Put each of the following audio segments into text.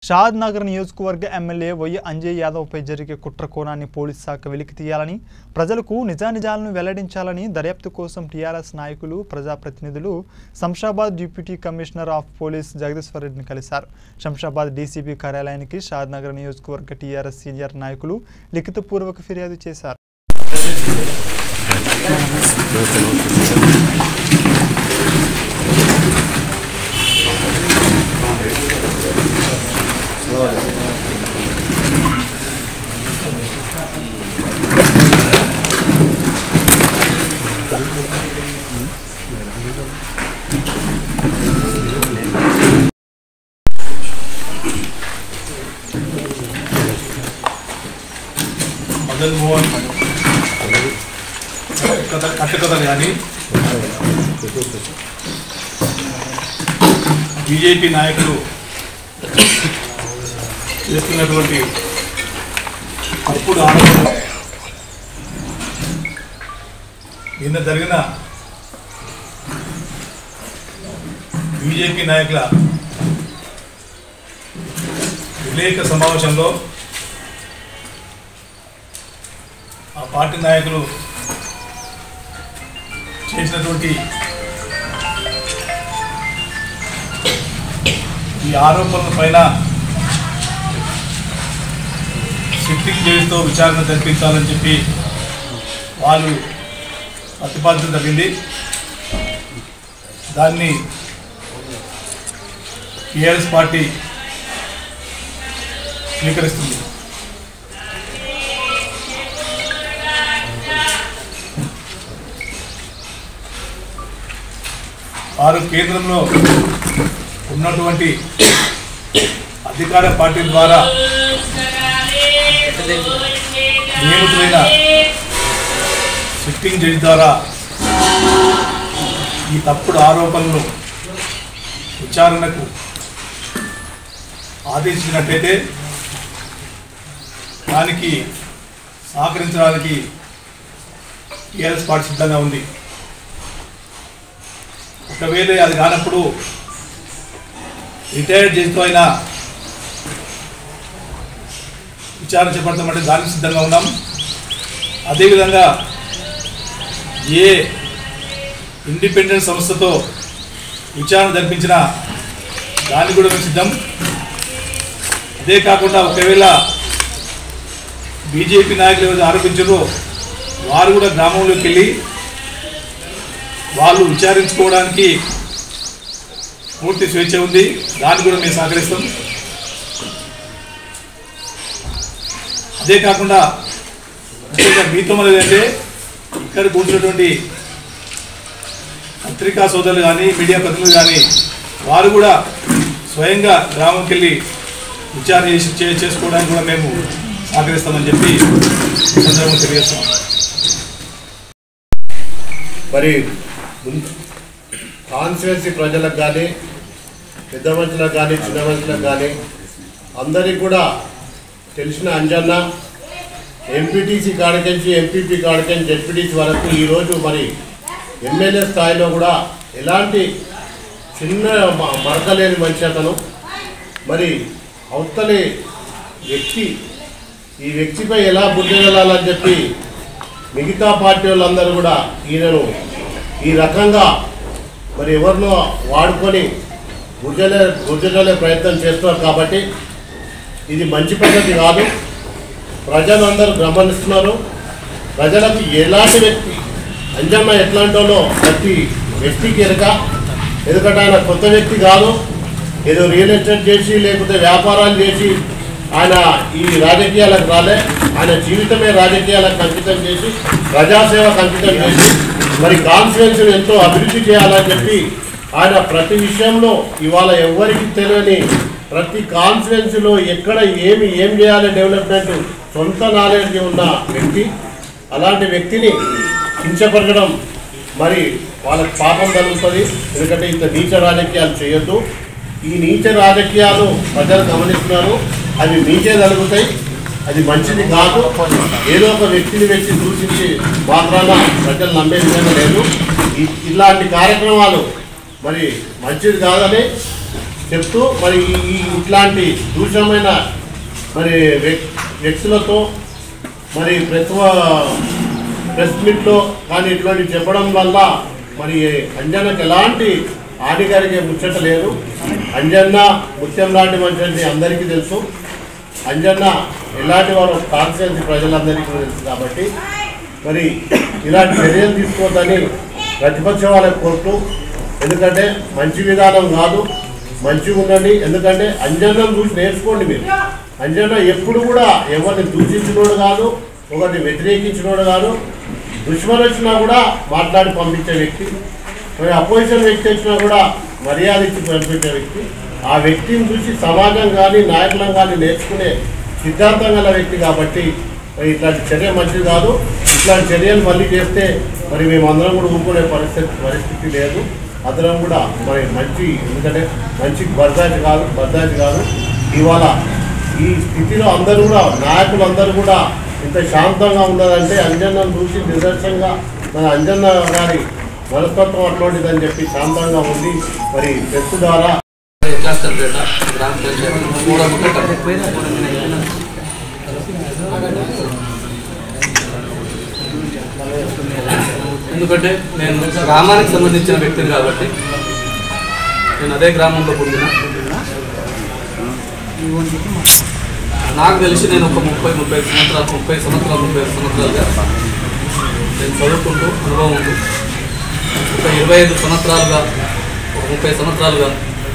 షాద్ నగర్ నియోజకవర్గ MLA Y Anjay యాదవ్పై జరిగే కుట్ర కోణాన్ని పోలీస్ శాఖ వెలికి తీయాలని ప్రజలకు నిజానిజాలను వెల్లడించాలని దర్యాప్తు కోసం టీఆర్ఎస్ నాయకులు ప్రజాప్రతినిధులు Shamshabad deputy commissioner of police Jagadishwar రెడ్డిని కలిశారు శంషాబాద్ డీసీపీ కార్యాలయానికి షాద్ నగర్ నియోజకవర్గ టీఆర్ఎస్ సీనియర్ నాయకులు లిఖితపూర్వక ఫిర్యాదు చేశారు మదన్ మోహన్ కథ కట్టుకథలు కానీ బీజేపీ నాయకులు చేస్తున్నటువంటి తప్పుడు ఆరోపణలు నిన్న జరిగిన బీజేపీ నాయకుల విలేక సమావేశంలో ఆ పార్టీ నాయకులు చేసినటువంటి ఈ ఆరోపణల పైన సిట్టింగ్ జడ్జితో విచారణ జరిపించాలని చెప్పి వాళ్ళు ప్రతిపాదించడం జరిగింది దాన్ని టీఆర్ఎస్ పార్టీ స్వీకరిస్తుంది వారు కేంద్రంలో ఉన్నటువంటి అధికార పార్టీ ద్వారా నియమితులైన సిట్టింగ్ జడ్జి ద్వారా ఈ తప్పుడు ఆరోపణలు విచారణకు ఆదేశించినట్లయితే దానికి సహకరించడానికి టీఆర్ఎస్ పార్టీ సిద్ధంగా ఉంది ఒకవేళ అది కానప్పుడు రిటైర్డ్ జడ్జితో అయినా విచారణ చేపడతామంటే దానికి సిద్ధంగా ఉన్నాం అదేవిధంగా ఏ ఇండిపెండెంట్ సంస్థతో విచారణ జరిపించినా దానికి కూడా మేము సిద్ధం అదే కాకుండా ఒకవేళ బీజేపీ నాయకులు ఎవరైతే ఆరోపించారో వారు కూడా గ్రామంలోకి వెళ్ళి వాళ్ళు విచారించుకోవడానికి పూర్తి స్వేచ్ఛ ఉంది దాన్ని కూడా మేము సహకరిస్తాం అదే కాకుండా ముఖ్యంగా మీతో మనది ఏంటంటే ఇక్కడ కూర్చున్నటువంటి పత్రికా సోదరులు కానీ మీడియా ప్రతినిధులు కానీ వారు కూడా స్వయంగా గ్రామంకి వెళ్ళి విచారణ చేసి చే- చేసుకోవడానికి కూడా మేము సహకరిస్తామని చెప్పి ఈ సందర్భంగా తెలియజేస్తాం మరి మున్- కాన్స్టిట్యున్సీ ప్రజలకు కానీ పెద్ద మనుషులకు కానీ చిన్న మనుషులకు కానీ అందరికి కూడా తెలిసిన అంజన్న ఎంపీటీసీ కాడికెంచి ఎంపీపీ కాడికెంచి జెడ్పీటీసీ వరకు ఈరోజు మరి ఎమ్మెల్యే స్థాయిలో కూడా ఎలాంటి చిన్న మ- మరకలేని మనిషి అతను మరి అవతలి వ్యక్తి ఈ వ్యక్తిపై ఎలా బుద్ధి వెళ్ళాలని చెప్పి మిగతా పార్టీ వాళ్ళందరూ కూడా ఈయనను ఈ రకంగా మరి ఎవరినో వాడుకొని గుర్జలే గుర్జలే ప్రయత్నం చేస్తున్నారు కాబట్టి ఇది మంచి పద్ధతి కాదు ప్రజలందరూ గమనిస్తున్నారు ప్రజలకు ఎలాంటి వ్యక్తి అంజమ్మ ఎట్లాంటి వాళ్ళో ప్రతి వ్యక్తికి ఎరక ఎందుకంటే ఆయన కొత్త వ్యక్తి కాదు ఏదో రియల్ ఎస్టేట్ చేసి లేకపోతే వ్యాపారాలు చేసి ఆయన ఈ రాజకీయాలకు రాలే ఆయన జీవితమే రాజకీయాలకు అంకితం చేసి ప్రజాసేవకు అంకితం చేసి మరి కాన్ఫిడెన్స్ ఎంతో అభివృద్ధి చేయాలని చెప్పి ఆయన ప్రతి విషయంలో ఇవాళ ఎవరికి తెలియని ప్రతి కాన్ఫిడెన్స్లో ఎక్కడ ఏమి ఏం చేయాలి డెవలప్మెంట్ సొంత నాలెడ్జ్ ఉన్న వ్యక్తి అలాంటి వ్యక్తిని కించపరచడం మరి వాళ్ళకి పాపం కలుగుతుంది ఎందుకంటే ఇంత నీచ రాజకీయాలు చేయొద్దు ఈ నీచ రాజకీయాలు ప్రజలు గమనిస్తున్నారు అవి మీకే జరుగుతాయి అది మంచిది కాదు ఏదో ఒక వ్యక్తిని వ్యక్తి దూషించి మాత్రాన ప్రజలు నమ్మే విధంగా లేదు ఈ- ఇలాంటి కార్యక్రమాలు మరి మంచిది కాదని చెప్తూ మరి ఈ ఈ ఇట్లాంటి దూషమైన మరి వ్యక్- వ్యక్తులతో మరి ప్రతి ప్రెస్ మీట్లో కానీ ఇటువంటి చెప్పడం వల్ల మరి అంజన్నకు ఎలాంటి హానికరిగే ముచ్చట లేదు అంజన్న ముత్యం లాంటి మనిషి అంటే అందరికీ తెలుసు అంజన్న ఎలాంటి వారు కాన్స్టిట్యున్సీ ప్రజలందరికీ కూడా తెలుసు కాబట్టి మరి ఇలాంటి చర్యలు తీసుకోవద్దని ప్రతిపక్ష వాళ్ళకి కోరుతూ ఎందుకంటే మంచి విధానం కాదు మంచిగా ఉండండి ఎందుకంటే అంజన్నం చూసి నేర్చుకోండి మీరు అంజన్న ఎప్పుడు కూడా ఎవరిని దూషించినోడు కాదు ఒకరిని వ్యతిరేకించినోడు కాదు దుష్మన్ వచ్చినా కూడా మాట్లాడి పంపించే వ్యక్తి మరి అపోజిషన్ వ్యక్తి వచ్చినా కూడా మర్యాద ఇచ్చి పంపించే వ్యక్తి ఆ వ్యక్తిని చూసి సమాజం కానీ నాయకులం కానీ నేర్చుకునే సిద్ధాంతం గల వ్యక్తి కాబట్టి మరి ఇట్లాంటి చర్య మంచిది కాదు ఇట్లాంటి చర్యలు మళ్ళీ చేస్తే మరి మేము అందరం కూడా ఊరుకునే పరిస్థితి పరిస్థితి లేదు అందరం కూడా మరి మంచి ఎందుకంటే మంచి బర్దాజ్ కాదు బర్దాజ్ కాదు ఇవాళ ఈ స్థితిలో అందరూ కూడా నాయకులు అందరూ కూడా ఇంత శాంతంగా ఉన్నదంటే అంజన్నను చూసి నిదర్శనంగా మన అంజన్న గారి మనస్తత్వం అటువంటిదని చెప్పి శాంతంగా ఉంది మరి ప్రెస్ ద్వారా క్లస్టర్పేట గ్రామ పంచాయతీ మూడో ముఖ్య ఎందుకంటే నేను గ్రామానికి సంబంధించిన వ్యక్తిని కాబట్టి నేను అదే గ్రామంలో పుట్టిన నాకు తెలిసి నేను ఒక ముప్పై ముప్పై సంవత్సరాలు ముప్పై సంవత్సరాలు ముప్పై ఐదు సంవత్సరాలుగా నేను చదువుకుంటూ అనుభవం ఉంది ఒక ఇరవై ఐదు సంవత్సరాలుగా ఒక ముప్పై సంవత్సరాలుగా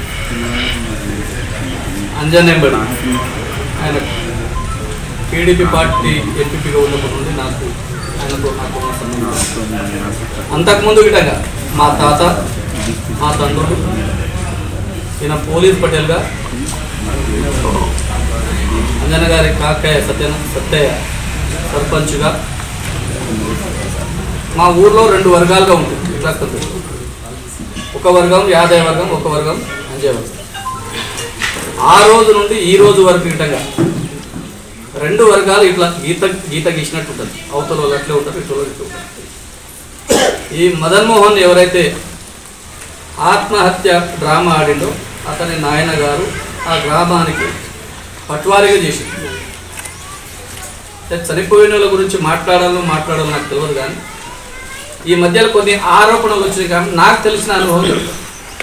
అంజనేంబడి ఆయన టీడీపీ పార్టీ ఎంపీపీగా ఉన్నప్పటి నుండి నాకు ఆయనతో నాకు ఉన్న సంబంధం అంతకుముందు విధంగా మా తాత మా తండ్రులు ఈయన పోలీస్ పటేల్గా అంజన గారి కాకయ్య సత్య సత్తయ్య సర్పంచ్గా మా ఊర్లో రెండు వర్గాలుగా ఉంటుంది ఇట్లా ఒక వర్గం యాదవ వర్గం ఒక వర్గం అంజయ వర్గం ఆ రోజు నుండి ఈ రోజు వరకు ఇటంగా రెండు వర్గాలు ఇట్లా గీత గీత గీసినట్టు ఉంటుంది అవతల వాళ్ళు అట్లే ఉంటారు ఇట్లా వాళ్ళు ఇట్లా ఉంటారు ఈ మదన్ మోహన్ ఎవరైతే ఆత్మహత్య డ్రామా ఆడిండో అతని నాయన గారు ఆ గ్రామానికి పట్వారీగా చేసింది అంటే చనిపోయిన వాళ్ళ గురించి మాట్లాడాలో మాట్లాడాలో నాకు తెలియదు కానీ ఈ మధ్యలో కొన్ని ఆరోపణలు వచ్చినాయి కానీ నాకు తెలిసిన అనుభవం చెప్తాను.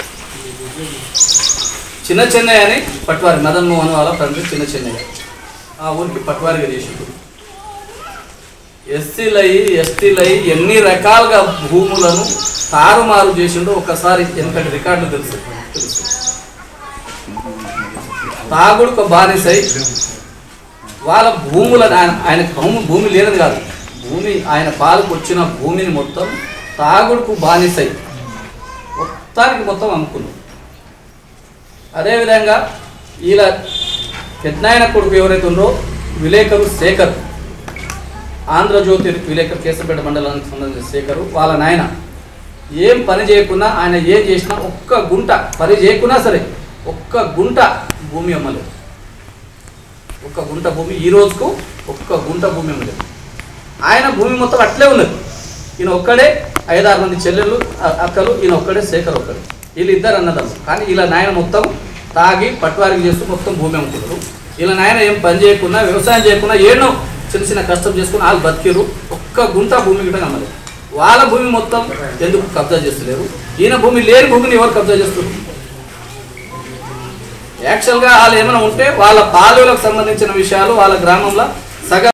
చిన్న చెన్నై అని పట్వారి మదన్ మోహన్ వాళ్ళ తండ్రి చిన్న చెన్నై ఆ ఊరికి పట్వారిగా చేసిండు ఎస్సీలయి ఎస్టీలయి ఎన్ని రకాలుగా భూములను తారుమారు చేసిండో ఒకసారి వెనకటి రికార్డులు తెలుసు తెలుసు తాగుడుకు బానిసై వాళ్ళ భూములను ఆయన ఆయన భూమి భూమి లేదని కాదు భూమి ఆయన పాలకు వచ్చిన భూమిని మొత్తం తాగుడుకు బానిసై మొత్తానికి మొత్తం అమ్ముకున్నాం అదేవిధంగా ఇలా పెద్దనాయన కొడుకు ఎవరైతే ఉందో విలేకరు శేఖర్ ఆంధ్రజ్యోతి విలేకరు కేసంపేట మండలానికి సంబంధించిన శేఖరు వాళ్ళ నాయన ఏం పని చేయకున్నా ఆయన ఏం చేసినా ఒక్క గుంట పని చేయకున్నా సరే ఒక్క గుంట భూమి అమ్మలేదు ఒక్క గుంట భూమి ఈ రోజుకు ఒక్క గుంట భూమి అమ్మలేదు ఆయన భూమి మొత్తం అట్లే ఉన్నది ఈయన ఒక్కడే ఐదారు మంది చెల్లెళ్ళు అ- అక్కలు ఈయన ఒక్కడే శేఖర్ ఒక్కడే వీళ్ళు ఇద్దరు అన్నదమ్ములు కానీ ఇలా నాయన మొత్తం తాగి పట్టువారికి చేస్తూ మొత్తం భూమి అమ్ముకున్నారు ఇలా నాయన ఏం పని చేయకుండా వ్యవసాయం చేయకుండా ఏనో చిన్న చిన్న కష్టం చేసుకుని వాళ్ళు బతికిరు ఒక్క గుంట భూమి గిట్ట నమ్మలేదు వాళ్ళ భూమి మొత్తం ఎందుకు కబ్జా చేస్తలేరు ఈయన భూమి లేని భూమిని ఎవరు కబ్జా చేస్తారు యాక్చువల్గా వాళ్ళు ఏమైనా ఉంటే వాళ్ళ పాలులకు సంబంధించిన విషయాలు వాళ్ళ గ్రామంలో సగం